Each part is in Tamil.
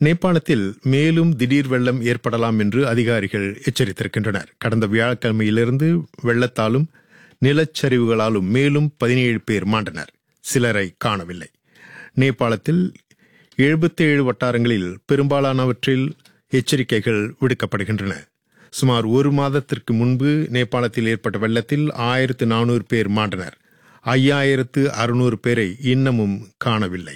நேபாளத்தில் மேலும் திடீர் வெள்ளம் ஏற்படலாம் என்று அதிகாரிகள் எச்சரித்திருக்கின்றனர் கடந்த வியாழக்கிழமையிலிருந்து வெள்ளத்தாலும் நிலச்சரிவுகளாலும் மேலும் பதினேழு பேர் மாண்டனர் சிலரை காணவில்லை நேபாளத்தில் எழுபத்தேழு வட்டாரங்களில் பெரும்பாலானவற்றில் எச்சரிக்கைகள் விடுக்கப்படுகின்றன சுமார் ஒரு மாதத்திற்கு முன்பு நேபாளத்தில் ஏற்பட்ட வெள்ளத்தில் ஆயிரத்து நானூறு பேர் மாண்டனர் ஐயாயிரத்து அறுநூறு பேரை இன்னமும் காணவில்லை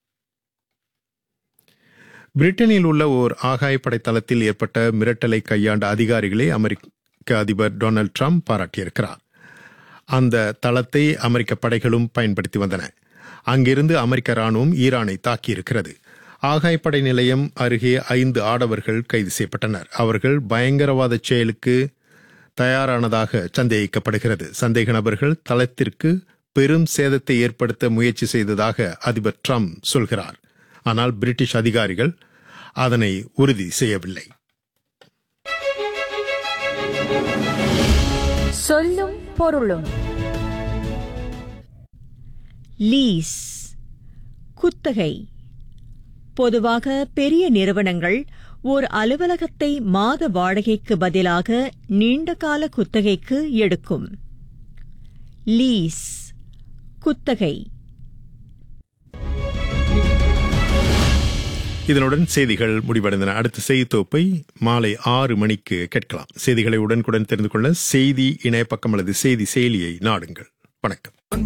பிரிட்டனில் உள்ள ஓர் ஆகாயப்படை தளத்தில் ஏற்பட்ட மிரட்டலை கையாண்ட அதிகாரிகளை அமெரிக்க அதிபர் டொனால்டு ட்ரம்ப் பாராட்டியிருக்கிறார் அந்த தளத்தை அமெரிக்க படைகளும் பயன்படுத்தி வந்தன அங்கிருந்து அமெரிக்க ராணுவம் ஈரானை தாக்கியிருக்கிறது ஆகாயப்படை நிலையம் அருகே ஐந்து ஆடவர்கள் கைது செய்யப்பட்டனர் அவர்கள் பயங்கரவாத செயலுக்கு தயாரானதாக சந்தேகிக்கப்படுகிறது சந்தேக நபர்கள் தளத்திற்கு பெரும் சேதத்தை ஏற்படுத்த முயற்சி செய்ததாக அதிபர் ட்ரம்ப் சொல்கிறார் ஆனால் பிரிட்டிஷ் அதிகாரிகள் அதனை உறுதி செய்யவில்லை சொல்லும் பொருளும் லீஸ் குத்தகை பொதுவாக பெரிய நிறுவனங்கள் ஓர் அலுவலகத்தை மாத வாடகைக்கு பதிலாக நீண்டகால குத்தகைக்கு எடுக்கும் லீஸ் குத்தகை இதனுடன் செய்திகள் முடிவடைந்தன அடுத்த செய்தி தொகுப்பை மாலை ஆறு மணிக்கு கேட்கலாம் செய்திகளை உடனுக்குடன் தெரிந்து கொள்ள செய்தி இணையப்பக்கம் அல்லது செய்தி செயலியை நாடுங்கள் வணக்கம்